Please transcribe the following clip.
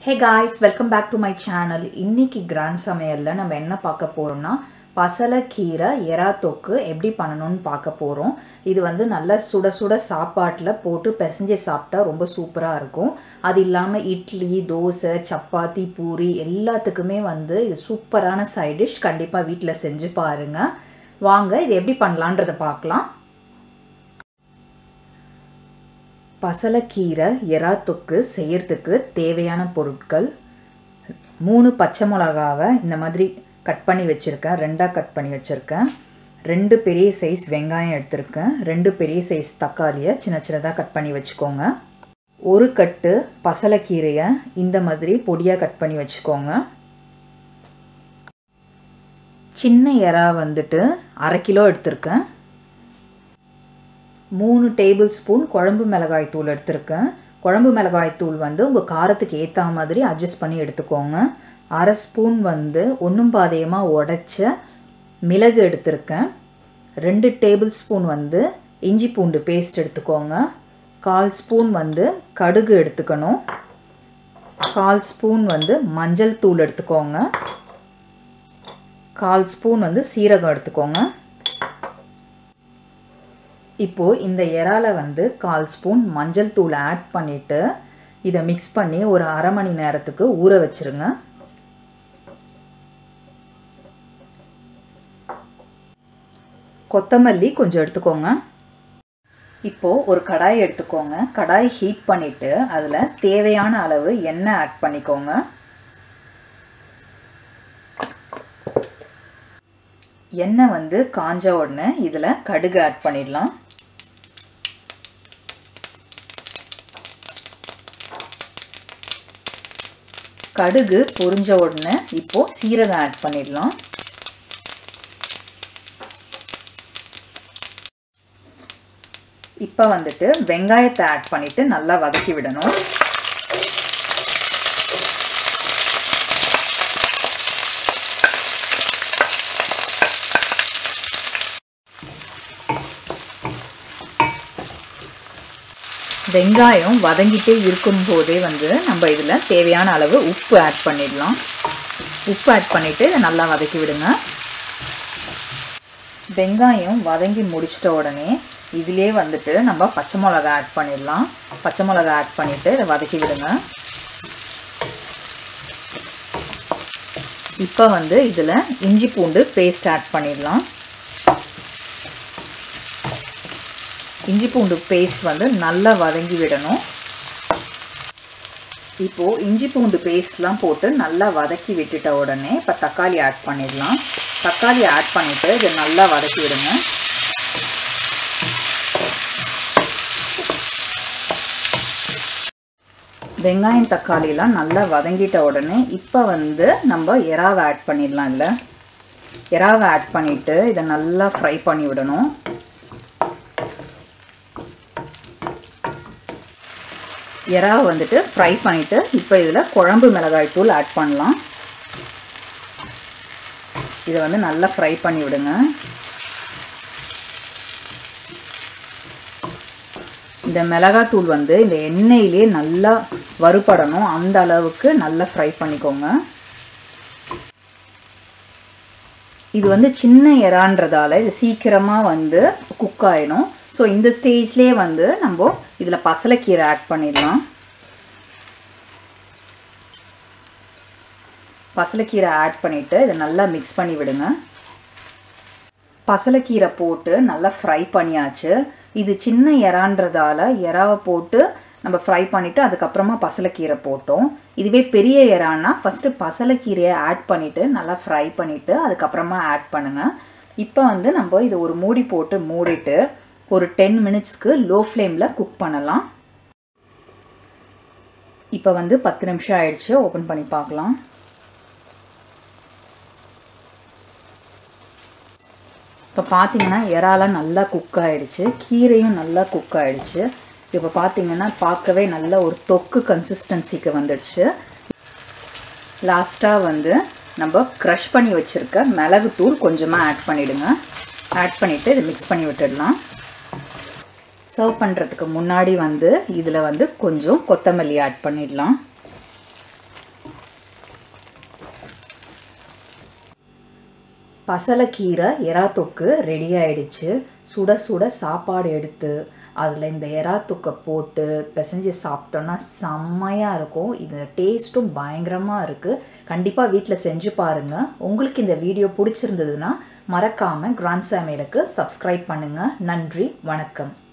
hey guys welcome back to my channel இன்னைக்கு grand சமையலில் நம்ம என்ன பார்க்க போகிறோம்னா பசலைக்கீரை எறா தொக்கு எப்படி பண்ணணும்னு பார்க்க போகிறோம் இது வந்து நல்லா சுட சுட சாப்பாட்டில் போட்டு பிசைஞ்சு சாப்பிட்டா ரொம்ப சூப்பராக இருக்கும் அது இல்லாமல் இட்லி தோசை சப்பாத்தி பூரி எல்லாத்துக்குமே வந்து இது சூப்பரான சைட் டிஷ் கண்டிப்பாக வீட்டில் செஞ்சு பாருங்கள் வாங்க இது எப்படி பண்ணலான்றதை பார்க்கலாம் பசலைக்கீரை எறா தொக்கு செய்யறதுக்கு தேவையான பொருட்கள் மூணு பச்சை மிளகாவை இந்த மாதிரி கட் பண்ணி வச்சுருக்கேன் ரெண்டாக கட் பண்ணி வச்சுருக்கேன் ரெண்டு பெரிய சைஸ் வெங்காயம் எடுத்திருக்கேன் ரெண்டு பெரிய சைஸ் தக்காளியை சின்ன சின்னதாக கட் பண்ணி வச்சுக்கோங்க ஒரு கட்டு பசலைக்கீரையை இந்த மாதிரி பொடியாக கட் பண்ணி வச்சுக்கோங்க சின்ன எறா வந்துட்டு அரை கிலோ எடுத்திருக்கேன் மூணு டேபிள் ஸ்பூன் குழம்பு மிளகாய் தூள் எடுத்திருக்கேன் குழம்பு மிளகாய் தூள் வந்து உங்கள் காரத்துக்கு ஏற்ற மாதிரி அட்ஜஸ்ட் பண்ணி எடுத்துக்கோங்க அரை ஸ்பூன் வந்து ஒன்றும் பாதையமாக உடைச்ச மிளகு எடுத்திருக்கேன் ரெண்டு டேபிள் ஸ்பூன் வந்து இஞ்சி பூண்டு பேஸ்ட் எடுத்துக்கோங்க கால் ஸ்பூன் வந்து கடுகு எடுத்துக்கணும் கால் ஸ்பூன் வந்து மஞ்சள் தூள் எடுத்துக்கோங்க கால் ஸ்பூன் வந்து சீரகம் எடுத்துக்கோங்க இப்போது இந்த இறால வந்து கால் ஸ்பூன் மஞ்சள் தூள் ஆட் பண்ணிவிட்டு இதை மிக்ஸ் பண்ணி ஒரு அரை மணி நேரத்துக்கு ஊற வச்சுருங்க கொத்தமல்லி கொஞ்சம் எடுத்துக்கோங்க இப்போது ஒரு கடாய் எடுத்துக்கோங்க கடாய் ஹீட் பண்ணிவிட்டு அதில் தேவையான அளவு எண்ணெய் ஆட் பண்ணிக்கோங்க எண்ணெய் வந்து காஞ்ச உடனே இதில் கடுகு ஆட் பண்ணிடலாம் கடுகு பொரிஞ்ச உடனே இப்போது சீரகம் ஆட் பண்ணிடலாம் இப்போ வந்துட்டு வெங்காயத்தை ஆட் பண்ணிவிட்டு நல்லா வதக்கி விடணும் வெங்காயம் வதங்கிட்டே இருக்கும் போதே வந்து நம்ம இதில் தேவையான அளவு உப்பு ஆட் பண்ணிடலாம் உப்பு ஆட் பண்ணிவிட்டு இதை நல்லா வதக்கி விடுங்க வெங்காயம் வதங்கி முடிச்சிட்ட உடனே இதிலே வந்துட்டு நம்ம பச்சை மிளகா ஆட் பண்ணிடலாம் பச்சை மிளகா ஆட் பண்ணிவிட்டு இதை வதக்கி விடுங்க இப்போ வந்து இதில் இஞ்சி பூண்டு பேஸ்ட் ஆட் பண்ணிடலாம் இஞ்சி பூண்டு பேஸ்ட் வந்து நல்லா வதங்கி விடணும் இப்போது இஞ்சி பூண்டு பேஸ்ட்லாம் போட்டு நல்லா வதக்கி விட்டுட்ட உடனே இப்போ தக்காளி ஆட் பண்ணிடலாம் தக்காளி ஆட் பண்ணிவிட்டு இதை நல்லா வதக்கி விடுங்க வெங்காயம் தக்காளிலாம் நல்லா வதங்கிட்ட உடனே இப்போ வந்து நம்ம எறாவை ஆட் பண்ணிடலாம் இல்லை எறாவை ஆட் பண்ணிவிட்டு இதை நல்லா ஃப்ரை பண்ணி விடணும் எறாவை வந்துட்டு ஃப்ரை பண்ணிவிட்டு இப்போ இதில் குழம்பு மிளகாய் தூள் ஆட் பண்ணலாம் இதை வந்து நல்லா ஃப்ரை பண்ணி விடுங்க இந்த மிளகாத்தூள் வந்து இந்த எண்ணெயிலே நல்லா வறுபடணும் அந்த அளவுக்கு நல்லா ஃப்ரை பண்ணிக்கோங்க இது வந்து சின்ன இறான்றதால இது சீக்கிரமாக வந்து குக் ஆகிடும் ஸோ இந்த ஸ்டேஜ்லேயே வந்து நம்ம இதில் பசலைக்கீரை ஆட் பண்ணிடலாம் பசலைக்கீரை ஆட் பண்ணிவிட்டு இதை நல்லா மிக்ஸ் பண்ணி விடுங்க பசலைக்கீரை போட்டு நல்லா ஃப்ரை பண்ணியாச்சு இது சின்ன இறான்றதால இறாவை போட்டு நம்ம ஃப்ரை பண்ணிவிட்டு அதுக்கப்புறமா பசலைக்கீரை போட்டோம் இதுவே பெரிய இறான்னா ஃபஸ்ட்டு பசலைக்கீரையை ஆட் பண்ணிவிட்டு நல்லா ஃப்ரை பண்ணிவிட்டு அதுக்கப்புறமா ஆட் பண்ணுங்கள் இப்போ வந்து நம்ம இது ஒரு மூடி போட்டு மூடிட்டு ஒரு டென் மினிட்ஸ்க்கு லோ ஃப்ளேமில் குக் பண்ணலாம் இப்போ வந்து பத்து நிமிஷம் ஆயிடுச்சு ஓப்பன் பண்ணி பார்க்கலாம் இப்போ பார்த்தீங்கன்னா இறாலாம் நல்லா குக் ஆகிடுச்சு கீரையும் நல்லா குக் ஆகிடுச்சு இப்போ பார்த்தீங்கன்னா பார்க்கவே நல்ல ஒரு தொக்கு கன்சிஸ்டன்சிக்கு வந்துடுச்சு லாஸ்ட்டாக வந்து நம்ம க்ரஷ் பண்ணி வச்சுருக்க மிளகுத்தூள் கொஞ்சமாக ஆட் பண்ணிவிடுங்க ஆட் பண்ணிவிட்டு இதை மிக்ஸ் பண்ணி விட்டுடலாம் சர்வ் பண்ணுறதுக்கு முன்னாடி வந்து இதில் வந்து கொஞ்சம் கொத்தமல்லி ஆட் பண்ணிடலாம் பசலைக்கீரை எறா தொக்கு ரெடி ஆயிடுச்சு சுட சுட சாப்பாடு எடுத்து அதில் இந்த எறா தொக்கை போட்டு பிசைஞ்சு சாப்பிட்டோன்னா செம்மையாக இருக்கும் இது டேஸ்ட்டும் பயங்கரமாக இருக்குது கண்டிப்பாக வீட்டில் செஞ்சு பாருங்கள் உங்களுக்கு இந்த வீடியோ பிடிச்சிருந்ததுன்னா மறக்காமல் கிராண்ட் சமையலுக்கு சப்ஸ்கிரைப் பண்ணுங்கள் நன்றி வணக்கம்